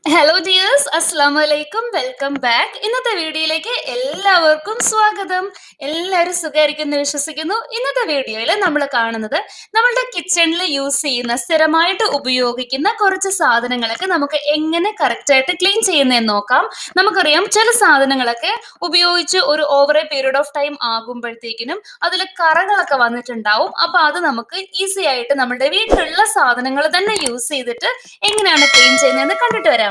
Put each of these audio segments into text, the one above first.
hello dears അസ്സാം വലൈക്കും welcome back ഇന്നത്തെ വീഡിയോയിലേക്ക് എല്ലാവർക്കും സ്വാഗതം എല്ലാവരും സുഖമായിരിക്കുന്നു വിശ്വസിക്കുന്നു ഇന്നത്തെ വീഡിയോയിൽ നമ്മൾ കാണുന്നത് നമ്മളുടെ കിച്ചണിൽ യൂസ് ചെയ്യുന്ന സ്ഥിരമായിട്ട് ഉപയോഗിക്കുന്ന കുറച്ച് സാധനങ്ങളൊക്കെ നമുക്ക് എങ്ങനെ കറക്റ്റായിട്ട് ക്ലീൻ ചെയ്യുന്നതെന്ന് നോക്കാം നമുക്കറിയാം ചില സാധനങ്ങളൊക്കെ ഉപയോഗിച്ച് ഒരു over a period of time ആകുമ്പോഴത്തേക്കിനും അതിൽ കറകളൊക്കെ വന്നിട്ടുണ്ടാവും അപ്പൊ അത് നമുക്ക് ഈസി ആയിട്ട് നമ്മുടെ വീട്ടിലുള്ള സാധനങ്ങൾ തന്നെ യൂസ് ചെയ്തിട്ട് എങ്ങനെയാണ് ക്ലീൻ ചെയ്യുന്നതെന്ന് കണ്ടിട്ട് വരാം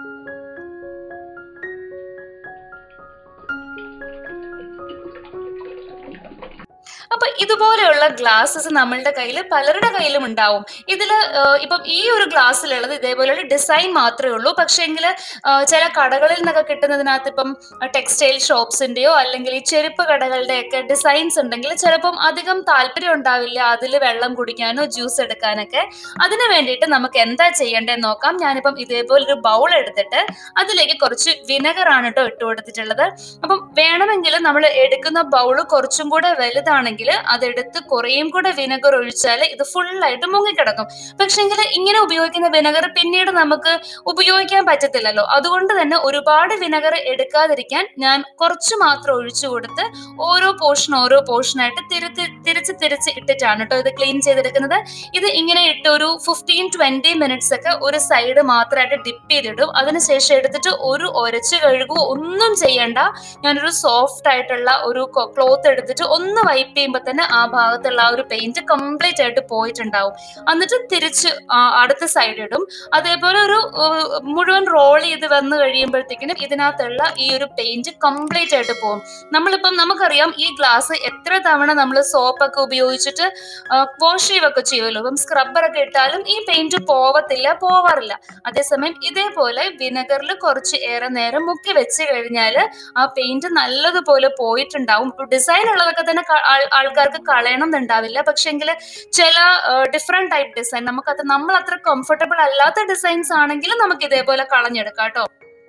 അപ്പൊ ഇതുപോലെയുള്ള ഗ്ലാസ്സസ് നമ്മളുടെ കയ്യിൽ പലരുടെ കയ്യിലും ഉണ്ടാവും ഇതിൽ ഇപ്പം ഈ ഒരു ഗ്ലാസ്സിലുള്ളത് ഇതേപോലെയുള്ള ഡിസൈൻ മാത്രമേ ഉള്ളൂ പക്ഷേങ്കിൽ ചില കടകളിൽ നിന്നൊക്കെ കിട്ടുന്നതിനകത്ത് ഇപ്പം ടെക്സ്റ്റൈൽ ഷോപ്സിന്റെയോ അല്ലെങ്കിൽ ഈ ചെരുപ്പ് കടകളുടെയൊക്കെ ഡിസൈൻസ് ഉണ്ടെങ്കിൽ ചിലപ്പം അധികം താല്പര്യം ഉണ്ടാവില്ല അതിൽ വെള്ളം കുടിക്കാനോ ജ്യൂസ് എടുക്കാനൊക്കെ അതിന് വേണ്ടിയിട്ട് നമുക്ക് എന്താ ചെയ്യേണ്ടതെന്ന് നോക്കാം ഞാനിപ്പം ഇതേപോലെ ഒരു ബൗൾ എടുത്തിട്ട് അതിലേക്ക് കുറച്ച് വിനെഗർ ആണ് കേട്ടോ ഇട്ട് കൊടുത്തിട്ടുള്ളത് അപ്പം വേണമെങ്കിൽ നമ്മൾ എടുക്കുന്ന ബൗള് കുറച്ചും കൂടെ വലുതാണെങ്കിൽ അതെടുത്ത് കുറേയും കൂടെ വിനെഗർ ഒഴിച്ചാൽ ഇത് ഫുള്ളായിട്ട് മുങ്ങിക്കിടക്കും പക്ഷെങ്കിൽ ഇങ്ങനെ ഉപയോഗിക്കുന്ന വിനെഗർ പിന്നീട് നമുക്ക് ഉപയോഗിക്കാൻ പറ്റത്തില്ലല്ലോ അതുകൊണ്ട് തന്നെ ഒരുപാട് വിനെഗർ എടുക്കാതിരിക്കാൻ ഞാൻ കുറച്ച് മാത്രം ഒഴിച്ചു കൊടുത്ത് ഓരോ പോർഷൻ ഓരോ പോർഷനായിട്ട് തിരിച്ച് തിരിച്ച് തിരിച്ച് ഇട്ടിട്ടാണ് കേട്ടോ ഇത് ക്ലീൻ ചെയ്തെടുക്കുന്നത് ഇത് ഇങ്ങനെ ഇട്ട് ഒരു ഫിഫ്റ്റീൻ ട്വന്റി മിനിറ്റ്സ് ഒക്കെ ഒരു സൈഡ് മാത്രമായിട്ട് ഡിപ്പ് ചെയ്തിടും അതിനുശേഷം എടുത്തിട്ട് ഒരു ഒരച്ച് കഴുകുകയോ ഒന്നും ചെയ്യണ്ട ഞാനൊരു സോഫ്റ്റ് ആയിട്ടുള്ള ഒരു ക്ലോത്ത് എടുത്തിട്ട് ഒന്ന് വൈപ്പ് ചെയ്യുമ്പോൾ തന്നെ ആ ഭാഗത്തുള്ള ആ ഒരു പെയിന്റ് കംപ്ലീറ്റ് ആയിട്ട് പോയിട്ടുണ്ടാവും എന്നിട്ട് തിരിച്ച് ആ അടുത്ത സൈഡ് ഇടും അതേപോലെ ഒരു ഏർ, മുഴുവൻ റോൾ ചെയ്ത് വന്നു കഴിയുമ്പോഴത്തേക്കിനും ഇതിനകത്തുള്ള ഈ ഒരു പെയിന്റ് കംപ്ലീറ്റ് ആയിട്ട് പോകും നമ്മളിപ്പം നമുക്കറിയാം ഈ ഗ്ലാസ് എത്ര തവണ നമ്മൾ സോപ്പൊക്കെ ഉപയോഗിച്ചിട്ട് വാഷ് ചെയ്യുകയൊക്കെ ചെയ്യുമല്ലോ ഇപ്പം സ്ക്രബ്ബറൊക്കെ ഇട്ടാലും ഈ പെയിന്റ് പോവത്തില്ല പോവാറില്ല അതേസമയം ഇതേപോലെ വിനെഗറിൽ കുറച്ച് ഏറെ നേരം മുക്കി വെച്ച് കഴിഞ്ഞാൽ ആ പെയിന്റ് നല്ലതുപോലെ പോയിട്ടുണ്ടാവും ഡിസൈൻ ഉള്ളതൊക്കെ തന്നെ ക- ആൾ- ആൾക്കാർക്ക് കളയണം എന്നുണ്ടാവില്ല പക്ഷെങ്കിൽ ചില ഡിഫറെന്റ് ടൈപ്പ് ഡിസൈൻ നമുക്കത് നമ്മൾ അത്ര കംഫർട്ടബിൾ അല്ലാത്ത ഡിസൈൻസ് ആണെങ്കിൽ നമുക്ക് ഇതേപോലെ കളഞ്ഞെടുക്കാം കേട്ടോ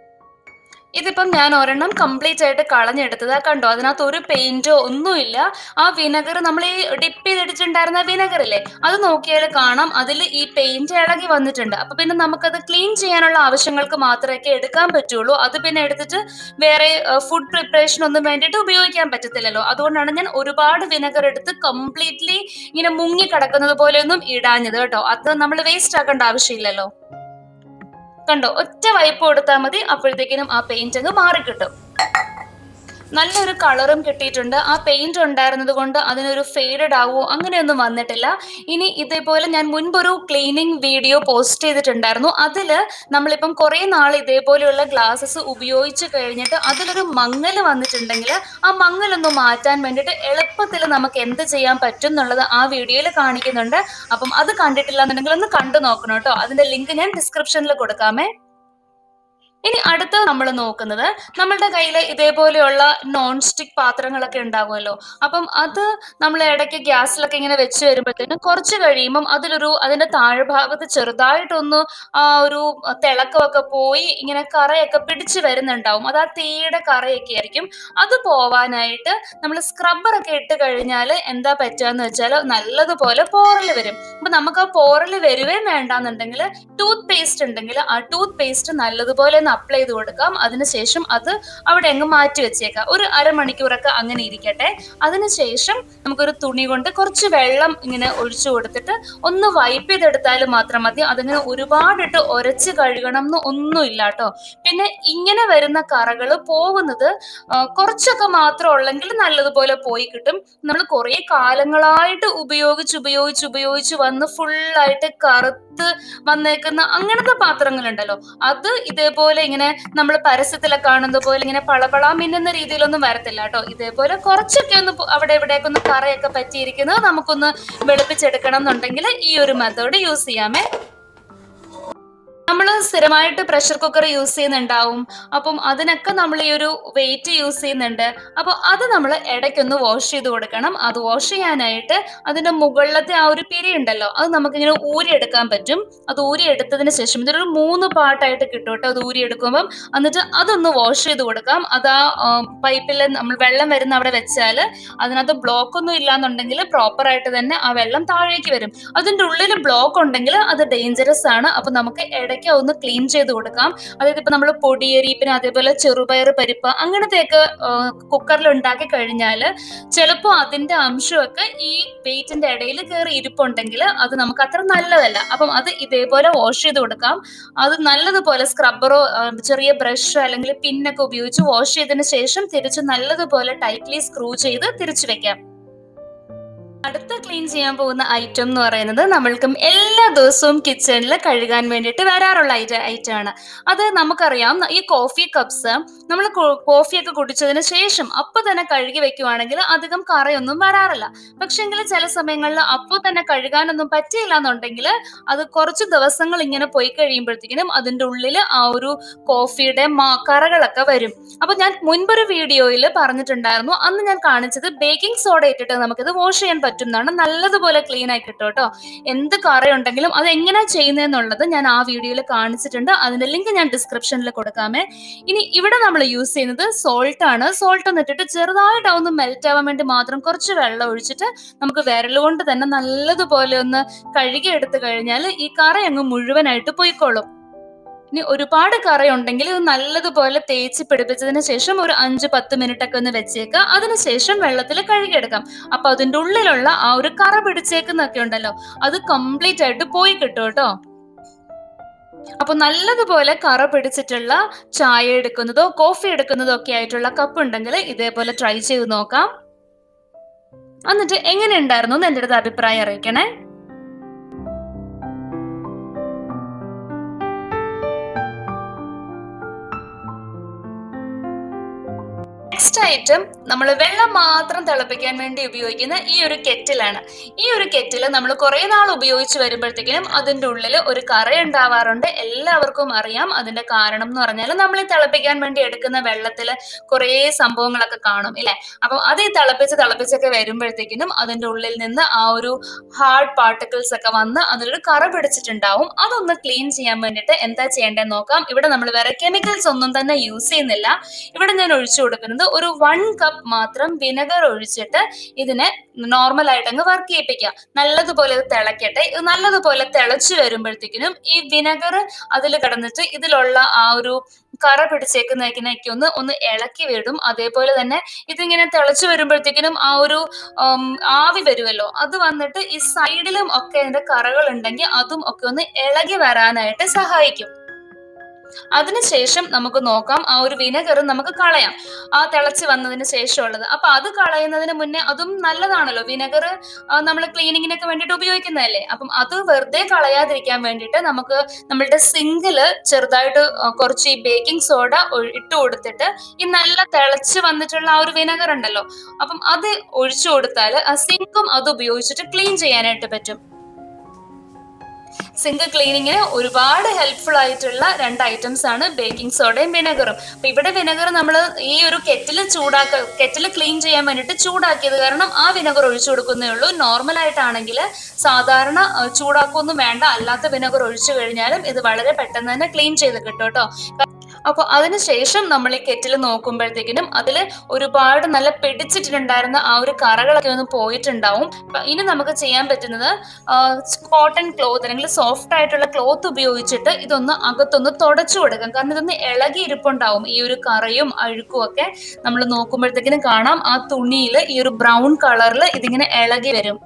ഇതിപ്പം ഞാൻ ഒരെണ്ണം കംപ്ലീറ്റ് ആയിട്ട് കളഞ്ഞെടുത്തത് ആ കണ്ടോ അതിനകത്ത് ഒരു പെയിന്റോ ഒന്നുമില്ല ആ വിനെഗർ നമ്മൾ ഈ ഡിപ്പ് ചെയ്തിട്ടുണ്ടായിരുന്ന വിനെഗർ ഇല്ലേ അത് നോക്കിയാൽ കാണാം അതിൽ ഈ പെയിന്റ് ഇളകി വന്നിട്ടുണ്ട് അപ്പൊ പിന്നെ നമുക്കത് ക്ലീൻ ചെയ്യാനുള്ള ആവശ്യങ്ങൾക്ക് മാത്രമേ എടുക്കാൻ പറ്റുള്ളൂ അത് പിന്നെ എടുത്തിട്ട് വേറെ ഫുഡ് പ്രിപ്പറേഷൻ ഒന്നും വേണ്ടിയിട്ട് ഉപയോഗിക്കാൻ പറ്റത്തില്ലല്ലോ അതുകൊണ്ടാണ് ഞാൻ ഒരുപാട് വിനെഗർ എടുത്ത് കംപ്ലീറ്റ്ലി ഇങ്ങനെ മുങ്ങി കിടക്കുന്നത് പോലെയൊന്നും ഇടാഞ്ഞത് കേട്ടോ അത് നമ്മൾ വേസ്റ്റ് ആക്കേണ്ട ആവശ്യമില്ലല്ലോ കണ്ടോ ഒറ്റ വൈപ്പ് കൊടുത്താൽ മതി അപ്പോഴത്തേക്കിനും ആ പെയിന്റ് അങ്ങ് മാറിക്കിട്ടും നല്ലൊരു കളറും കിട്ടിയിട്ടുണ്ട് ആ പെയിന്റ് ഉണ്ടായിരുന്നത് കൊണ്ട് അതിനൊരു ഫെയ്ഡഡ് ആവുമോ അങ്ങനെയൊന്നും വന്നിട്ടില്ല ഇനി ഇതേപോലെ ഞാൻ മുൻപൊരു ക്ലീനിങ് വീഡിയോ പോസ്റ്റ് ചെയ്തിട്ടുണ്ടായിരുന്നു അതിൽ നമ്മളിപ്പം കുറേ നാൾ ഇതേപോലെയുള്ള ഗ്ലാസസ് ഉപയോഗിച്ച് കഴിഞ്ഞിട്ട് അതിലൊരു മങ്ങൽ വന്നിട്ടുണ്ടെങ്കിൽ ആ മങ്ങലൊന്ന് മാറ്റാൻ വേണ്ടിയിട്ട് എളുപ്പത്തിൽ നമുക്ക് എന്ത് ചെയ്യാൻ പറ്റും എന്നുള്ളത് ആ വീഡിയോയിൽ കാണിക്കുന്നുണ്ട് അപ്പം അത് കണ്ടിട്ടില്ല എന്നുണ്ടെങ്കിൽ ഒന്ന് കണ്ടു നോക്കണം കേട്ടോ അതിന്റെ ലിങ്ക് ഞാൻ ഡിസ്ക്രിപ്ഷനിൽ കൊടുക്കാമേ ഇനി അടുത്ത നമ്മൾ നോക്കുന്നത് നമ്മളുടെ കയ്യിൽ ഇതേപോലെയുള്ള നോൺ സ്റ്റിക് പാത്രങ്ങളൊക്കെ ഉണ്ടാകുമല്ലോ അപ്പം അത് നമ്മൾ ഇടയ്ക്ക് ഗ്യാസിലൊക്കെ ഇങ്ങനെ വെച്ച് വരുമ്പോഴത്തേനും കുറച്ച് കഴിയുമ്പം അതിലൊരു അതിന്റെ താഴ്ഭാഗത്ത് ചെറുതായിട്ടൊന്ന് ആ ഒരു തിളക്കമൊക്കെ പോയി ഇങ്ങനെ കറയൊക്കെ പിടിച്ച് വരുന്നുണ്ടാവും അത് ആ തീയുടെ കറയൊക്കെ ആയിരിക്കും അത് പോവാനായിട്ട് നമ്മൾ സ്ക്രബ്ബറൊക്കെ ഇട്ട് കഴിഞ്ഞാൽ എന്താ പറ്റുകയെന്ന് വെച്ചാൽ നല്ലതുപോലെ പോറൽ വരും അപ്പൊ നമുക്ക് ആ പോറൽ വരുവേ വേണ്ടാന്നുണ്ടെങ്കിൽ ടൂത്ത് പേസ്റ്റ് ഉണ്ടെങ്കിൽ ആ ടൂത്ത് പേസ്റ്റ് നല്ലതുപോലെ ഒന്ന് അപ്ലൈ ചെയ്ത് കൊടുക്കാം അതിനുശേഷം അത് അവിടെ അങ്ങ് മാറ്റി വെച്ചേക്കാം ഒരു അരമണിക്കൂറൊക്കെ അങ്ങനെ ഇരിക്കട്ടെ അതിനുശേഷം നമുക്കൊരു തുണി കൊണ്ട് കുറച്ച് വെള്ളം ഇങ്ങനെ ഒഴിച്ചു കൊടുത്തിട്ട് ഒന്ന് വൈപ്പ് ചെയ്തെടുത്താൽ മാത്രം മതി അതിങ്ങനെ ഒരുപാടിട്ട് ഒരച്ച് കഴുകണം എന്ന് ഒന്നുമില്ല കേട്ടോ പിന്നെ ഇങ്ങനെ വരുന്ന കറകൾ പോകുന്നത് ആ, കുറച്ചൊക്കെ മാത്രം ഉള്ളെങ്കിൽ നല്ലതുപോലെ പോയി കിട്ടും നമ്മൾ കുറേ കാലങ്ങളായിട്ട് ഉപയോഗിച്ച് ഉപയോഗിച്ച് ഉപയോഗിച്ച് വന്ന് ഫുള്ളായിട്ട് കറുത്ത് വന്നേക്കുന്ന അങ്ങനത്തെ പാത്രങ്ങളുണ്ടല്ലോ അത് ഇതേപോലെ ഇങ്ങനെ നമ്മൾ പരസ്യത്തിലൊക്കെ കാണുന്ന പോലെ ഇങ്ങനെ പളപള മിന്നുന്ന രീതിയിലൊന്നും വരത്തില്ല കേട്ടോ ഇതേപോലെ കുറച്ചൊക്കെ ഒന്ന് പോ- അവിടെ ഇവിടെയൊക്കെ ഒന്ന് കറയൊക്കെ പറ്റിയിരിക്കുന്നത് നമുക്കൊന്ന് വെളുപ്പിച്ചെടുക്കണം എന്നുണ്ടെങ്കിൽ ഈ ഒരു മെത്തേഡ് യൂസ് ചെയ്യാമേ നമ്മൾ സ്ഥിരമായിട്ട് പ്രഷർ കുക്കർ യൂസ് ചെയ്യുന്നുണ്ടാവും അപ്പം അതിനൊക്കെ നമ്മൾ ഈ ഒരു വെയിറ്റ് യൂസ് ചെയ്യുന്നുണ്ട് അപ്പോൾ അത് നമ്മൾ ഇടയ്ക്കൊന്ന് വാഷ് ചെയ്ത് കൊടുക്കണം അത് വാഷ് ചെയ്യാനായിട്ട് അതിന്റെ മുകളിലത്തെ ആ ഒരു പിരി ഉണ്ടല്ലോ അത് നമുക്കിങ്ങനെ ഊരിയെടുക്കാൻ പറ്റും അത് ഊരിയെടുത്തതിന് ശേഷം ഇതൊരു മൂന്ന് പാർട്ടായിട്ട് കിട്ടും കേട്ടോ അത് ഊരിയെടുക്കുമ്പം എന്നിട്ട് അതൊന്ന് വാഷ് ചെയ്ത് കൊടുക്കാം അത് ആ പൈപ്പിൽ നമ്മൾ വെള്ളം വരുന്ന അവിടെ വെച്ചാൽ അതിനകത്ത് ബ്ലോക്ക് ഒന്നും ഇല്ലാന്നുണ്ടെങ്കിൽ പ്രോപ്പർ ആയിട്ട് തന്നെ ആ വെള്ളം താഴേക്ക് വരും അതിന്റെ ഉള്ളിൽ ബ്ലോക്ക് ഉണ്ടെങ്കിൽ അത് ഡേഞ്ചറസ് ആണ് അപ്പൊ നമുക്ക് ഇടയ്ക്ക് ഇടയ്ക്കിടയ്ക്ക് ഒന്ന് ക്ലീൻ ചെയ്ത് കൊടുക്കാം അതായത് ഇപ്പൊ നമ്മൾ പൊടിയരി പിന്നെ അതേപോലെ ചെറുപയർ പരിപ്പ് അങ്ങനത്തെയൊക്കെ കുക്കറിൽ ഉണ്ടാക്കി കഴിഞ്ഞാൽ ചിലപ്പോൾ അതിന്റെ അംശമൊക്കെ ഈ വെയിറ്റിന്റെ ഇടയിൽ കയറി ഇരിപ്പുണ്ടെങ്കിൽ അത് നമുക്ക് അത്ര നല്ലതല്ല അപ്പം അത് ഇതേപോലെ വാഷ് ചെയ്ത് കൊടുക്കാം അത് നല്ലതുപോലെ സ്ക്രബ്ബറോ ചെറിയ ബ്രഷോ അല്ലെങ്കിൽ പിന്നൊക്കെ ഉപയോഗിച്ച് വാഷ് ചെയ്തതിന് ശേഷം തിരിച്ച് നല്ലതുപോലെ ടൈറ്റ്ലി സ്ക്രൂ ചെയ്ത് തിരിച്ചു വെക്കാം അടുത്ത ക്ലീൻ ചെയ്യാൻ പോകുന്ന ഐറ്റം എന്ന് പറയുന്നത് നമ്മൾക്കും എല്ലാ ദിവസവും കിച്ചണിൽ കഴുകാൻ വേണ്ടിയിട്ട് വരാറുള്ള ഐറ്റം ആണ് അത് നമുക്കറിയാം ഈ കോഫി കപ്സ് നമ്മൾ കോഫിയൊക്കെ കുടിച്ചതിന് ശേഷം അപ്പോൾ തന്നെ കഴുകി വെക്കുവാണെങ്കിൽ അധികം കറയൊന്നും വരാറില്ല പക്ഷെങ്കിൽ ചില സമയങ്ങളിൽ അപ്പോൾ തന്നെ കഴുകാനൊന്നും പറ്റിയില്ല എന്നുണ്ടെങ്കിൽ അത് കുറച്ച് ദിവസങ്ങൾ ഇങ്ങനെ പോയി കഴിയുമ്പോഴത്തേക്കിനും അതിൻ്റെ ഉള്ളിൽ ആ ഒരു കോഫിയുടെ കറകളൊക്കെ വരും അപ്പൊ ഞാൻ മുൻപൊരു വീഡിയോയിൽ പറഞ്ഞിട്ടുണ്ടായിരുന്നു അന്ന് ഞാൻ കാണിച്ചത് ബേക്കിംഗ് സോഡ ഇട്ടിട്ട് നമുക്കിത് വാഷ് ചെയ്യാൻ പറ്റുന്നതാണ് നല്ലതുപോലെ ക്ലീൻ ആയി കിട്ടും കേട്ടോ എന്ത് കറയുണ്ടെങ്കിലും അത് എങ്ങനെയാ ചെയ്യുന്നതെന്നുള്ളത് ഞാൻ ആ വീഡിയോയിൽ കാണിച്ചിട്ടുണ്ട് അതിന്റെ ലിങ്ക് ഞാൻ ഡിസ്ക്രിപ്ഷനിൽ കൊടുക്കാമേ ഇനി ഇവിടെ നമ്മൾ യൂസ് ചെയ്യുന്നത് സോൾട്ട് ആണ് സോൾട്ട് ഒന്ന് ഇട്ടിട്ട് ചെറുതായിട്ട് ഒന്ന് മെൽറ്റ് ആവാൻ വേണ്ടി മാത്രം കുറച്ച് വെള്ളം ഒഴിച്ചിട്ട് നമുക്ക് വിരലുകൊണ്ട് തന്നെ നല്ലതുപോലെ ഒന്ന് കഴുകി എടുത്തു കഴിഞ്ഞാൽ ഈ കറ അങ്ങ് മുഴുവനായിട്ട് പോയിക്കോളും ഇനി ഒരുപാട് കറയുണ്ടെങ്കിൽ ഇത് നല്ലതുപോലെ തേച്ച് പിടിപ്പിച്ചതിന് ശേഷം ഒരു അഞ്ച് പത്ത് മിനിറ്റ് ഒക്കെ ഒന്ന് വെച്ചേക്കുക അതിനുശേഷം വെള്ളത്തിൽ കഴുകിയെടുക്കാം അപ്പൊ അതിന്റെ ഉള്ളിലുള്ള ആ ഒരു കറ പിടിച്ചേക്കുന്നൊക്കെ ഉണ്ടല്ലോ അത് കംപ്ലീറ്റ് ആയിട്ട് പോയി കിട്ടും കേട്ടോ അപ്പൊ നല്ലതുപോലെ കറ പിടിച്ചിട്ടുള്ള ചായ എടുക്കുന്നതോ കോഫി എടുക്കുന്നതോ ഒക്കെ ആയിട്ടുള്ള കപ്പ് ഉണ്ടെങ്കിൽ ഇതേപോലെ ട്രൈ ചെയ്ത് നോക്കാം എന്നിട്ട് എങ്ങനെ ഉണ്ടായിരുന്നു എന്ന് എൻ്റെ അടുത്ത് അഭിപ്രായം അറിയിക്കണേ നെക്സ്റ്റ് ഐറ്റം നമ്മൾ വെള്ളം മാത്രം തിളപ്പിക്കാൻ വേണ്ടി ഉപയോഗിക്കുന്ന ഈ ഒരു കെറ്റിലാണ് ഈ ഒരു കെറ്റിൽ നമ്മൾ കുറെ നാൾ ഉപയോഗിച്ച് വരുമ്പോഴത്തേക്കിനും അതിൻ്റെ ഉള്ളിൽ ഒരു കറ ഉണ്ടാവാറുണ്ട് എല്ലാവർക്കും അറിയാം അതിന്റെ കാരണം എന്ന് പറഞ്ഞാൽ നമ്മൾ ഈ തിളപ്പിക്കാൻ വേണ്ടി എടുക്കുന്ന വെള്ളത്തിൽ കുറേ സംഭവങ്ങളൊക്കെ കാണും ഇല്ലേ അപ്പം അത് ഈ തിളപ്പിച്ച് തിളപ്പിച്ചൊക്കെ വരുമ്പോഴത്തേക്കിനും അതിൻ്റെ ഉള്ളിൽ നിന്ന് ആ ഒരു ഹാർഡ് പാർട്ടിക്കിൾസ് ഒക്കെ വന്ന് അതിലൊരു കറ പിടിച്ചിട്ടുണ്ടാവും അതൊന്ന് ക്ലീൻ ചെയ്യാൻ വേണ്ടിയിട്ട് എന്താ ചെയ്യേണ്ടതെന്ന് നോക്കാം ഇവിടെ നമ്മൾ വേറെ കെമിക്കൽസ് ഒന്നും തന്നെ യൂസ് ചെയ്യുന്നില്ല ഇവിടെ ഞാൻ ഒഴിച്ചു കൊടുക്കുന്നത് ഒരു വൺ കപ്പ് മാത്രം വിനെഗർ ഒഴിച്ചിട്ട് ഇതിനെ നോർമൽ ആയിട്ട് അങ്ങ് വർക്ക് ചെയ്യിപ്പിക്കുക നല്ലതുപോലെ ഇത് തിളക്കട്ടെ ഇത് നല്ലതുപോലെ തിളച്ചു വരുമ്പോഴത്തേക്കിനും ഈ വിനെഗർ അതിൽ കിടന്നിട്ട് ഇതിലുള്ള ആ ഒരു കറ പിടിച്ചേക്കുന്നതിനൊക്കെ ഒന്ന് ഒന്ന് ഇളക്കി വിടും അതേപോലെ തന്നെ ഇതിങ്ങനെ തിളച്ചു വരുമ്പോഴത്തേക്കിനും ആ ഒരു ആവി വരുമല്ലോ അത് വന്നിട്ട് ഈ സൈഡിലും ഒക്കെ അതിന്റെ കറകൾ ഉണ്ടെങ്കിൽ അതും ഒക്കെ ഒന്ന് ഇളകി വരാനായിട്ട് സഹായിക്കും അതിനുശേഷം നമുക്ക് നോക്കാം ആ ഒരു വിനെഗർ നമുക്ക് കളയാം ആ തിളച്ച് വന്നതിന് ശേഷമുള്ളത് അപ്പൊ അത് കളയുന്നതിന് മുന്നേ അതും നല്ലതാണല്ലോ വിനെഗർ നമ്മൾ ക്ലീനിങ്ങിനൊക്കെ വേണ്ടിയിട്ട് ഉപയോഗിക്കുന്നതല്ലേ അപ്പം അത് വെറുതെ കളയാതിരിക്കാൻ വേണ്ടിയിട്ട് നമുക്ക് നമ്മളുടെ സിങ്കില് ചെറുതായിട്ട് കുറച്ച് ഈ ബേക്കിംഗ് സോഡ ഇട്ട് കൊടുത്തിട്ട് ഈ നല്ല തിളച്ച് വന്നിട്ടുള്ള ആ ഒരു വിനെഗർ ഉണ്ടല്ലോ അപ്പം അത് ഒഴിച്ചു കൊടുത്താൽ ആ സിങ്കും അത് ഉപയോഗിച്ചിട്ട് ക്ലീൻ ചെയ്യാനായിട്ട് പറ്റും സിങ്ക് ക്ലീനിങ്ങിന് ഒരുപാട് ഹെൽപ്ഫുൾ ആയിട്ടുള്ള രണ്ട് ഐറ്റംസ് ആണ് ബേക്കിംഗ് സോഡയും വിനെഗറും അപ്പൊ ഇവിടെ വിനെഗർ നമ്മൾ ഈ ഒരു കെറ്റിൽ ചൂടാക്ക കെറ്റിൽ ക്ലീൻ ചെയ്യാൻ വേണ്ടിയിട്ട് ചൂടാക്കിയത് കാരണം ആ വിനെഗർ ഒഴിച്ചു കൊടുക്കുന്നേ ഉള്ളൂ നോർമൽ ആയിട്ടാണെങ്കിൽ സാധാരണ ചൂടാക്കൊന്നും വേണ്ട അല്ലാത്ത വിനെഗർ ഒഴിച്ചു കഴിഞ്ഞാലും ഇത് വളരെ പെട്ടെന്ന് തന്നെ ക്ലീൻ ചെയ്ത് കിട്ടും കേട്ടോ അപ്പോൾ അതിനുശേഷം നമ്മൾ ഈ കെറ്റിൽ നോക്കുമ്പോഴത്തേക്കിനും അതിൽ ഒരുപാട് നല്ല പിടിച്ചിട്ടുണ്ടായിരുന്ന ആ ഒരു കറകളൊക്കെ ഒന്ന് പോയിട്ടുണ്ടാവും ഇനി നമുക്ക് ചെയ്യാൻ പറ്റുന്നത് കോട്ടൺ ക്ലോത്ത് അല്ലെങ്കിൽ സോഫ്റ്റ് ആയിട്ടുള്ള ക്ലോത്ത് ഉപയോഗിച്ചിട്ട് ഇതൊന്ന് അകത്തൊന്ന് തുടച്ചു കൊടുക്കാം കാരണം ഇതൊന്ന് ഇളകി ഇരിപ്പുണ്ടാവും ഈ ഒരു കറയും അഴുക്കും ഒക്കെ നമ്മൾ നോക്കുമ്പോഴത്തേക്കിനും കാണാം ആ തുണിയിൽ ഈ ഒരു ബ്രൗൺ കളറിൽ ഇതിങ്ങനെ ഇളകി വരും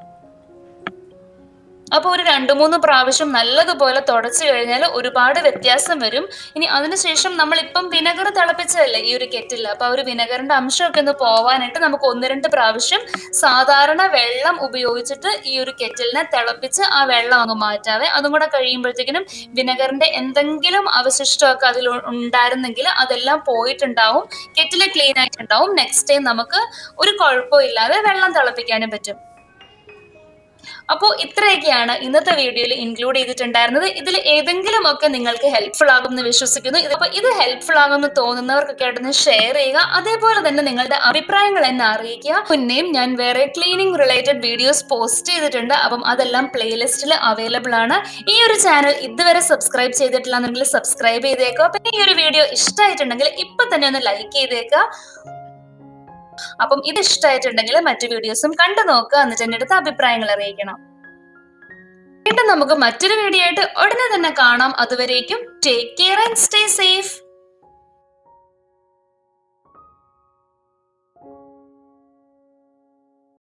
അപ്പോൾ ഒരു രണ്ട് മൂന്ന് പ്രാവശ്യം നല്ലതുപോലെ തുടച്ചു കഴിഞ്ഞാൽ ഒരുപാട് വ്യത്യാസം വരും ഇനി അതിനുശേഷം നമ്മളിപ്പം വിനെഗർ തിളപ്പിച്ചതല്ലേ ഈ ഒരു കെറ്റിൽ അപ്പോൾ ആ ഒരു വിനെഗറിന്റെ അംശമൊക്കെ ഒന്ന് പോവാനായിട്ട് നമുക്ക് ഒന്ന് രണ്ട് പ്രാവശ്യം സാധാരണ വെള്ളം ഉപയോഗിച്ചിട്ട് ഈ ഒരു കെറ്റിലിനെ തിളപ്പിച്ച് ആ വെള്ളം അങ്ങ് മാറ്റാവേ അതും കൂടെ കഴിയുമ്പോഴത്തേക്കിനും വിനെഗറിന്റെ എന്തെങ്കിലും അവശിഷ്ടമൊക്കെ അതിൽ ഉണ്ടായിരുന്നെങ്കിൽ അതെല്ലാം പോയിട്ടുണ്ടാവും കെറ്റിൽ ക്ലീൻ ആയിട്ടുണ്ടാവും നെക്സ്റ്റ് ടൈം നമുക്ക് ഒരു കുഴപ്പമില്ലാതെ വെള്ളം തിളപ്പിക്കാനും പറ്റും അപ്പോൾ ഇത്രയൊക്കെയാണ് ഇന്നത്തെ വീഡിയോയിൽ ഇൻക്ലൂഡ് ചെയ്തിട്ടുണ്ടായിരുന്നത് ഇതിൽ ഏതെങ്കിലും ഒക്കെ നിങ്ങൾക്ക് ഹെൽപ്ഫുൾ ആകുമെന്ന് വിശ്വസിക്കുന്നു അപ്പോൾ ഇത് ഹെൽപ്ഫുൾ ആകുമെന്ന് തോന്നുന്നവർക്കൊക്കെ ആയിട്ടൊന്ന് ഷെയർ ചെയ്യുക അതേപോലെ തന്നെ നിങ്ങളുടെ അഭിപ്രായങ്ങൾ എന്നെ അറിയിക്കുക പിന്നെയും ഞാൻ വേറെ ക്ലീനിങ് റിലേറ്റഡ് വീഡിയോസ് പോസ്റ്റ് ചെയ്തിട്ടുണ്ട് അപ്പം അതെല്ലാം പ്ലേലിസ്റ്റിൽ അവൈലബിൾ ആണ് ഈ ഒരു ചാനൽ ഇതുവരെ സബ്സ്ക്രൈബ് ചെയ്തിട്ടില്ലാന്നെങ്കിൽ സബ്സ്ക്രൈബ് ചെയ്തേക്കുക പിന്നെ ഈ ഒരു വീഡിയോ ഇഷ്ടമായിട്ടുണ്ടെങ്കിൽ ഇപ്പൊ തന്നെ ഒന്ന് ലൈക്ക് ചെയ്തേക്കുക അപ്പം ഇത് ഇഷ്ടമായിട്ടുണ്ടെങ്കിൽ മറ്റു വീഡിയോസും കണ്ടു നോക്കുക എന്നിട്ട് എൻ്റെ അടുത്ത് അഭിപ്രായങ്ങൾ അറിയിക്കണം വീണ്ടും നമുക്ക് മറ്റൊരു വീഡിയോ ആയിട്ട് ഉടനെ തന്നെ കാണാം അതുവരേക്കും take care and stay safe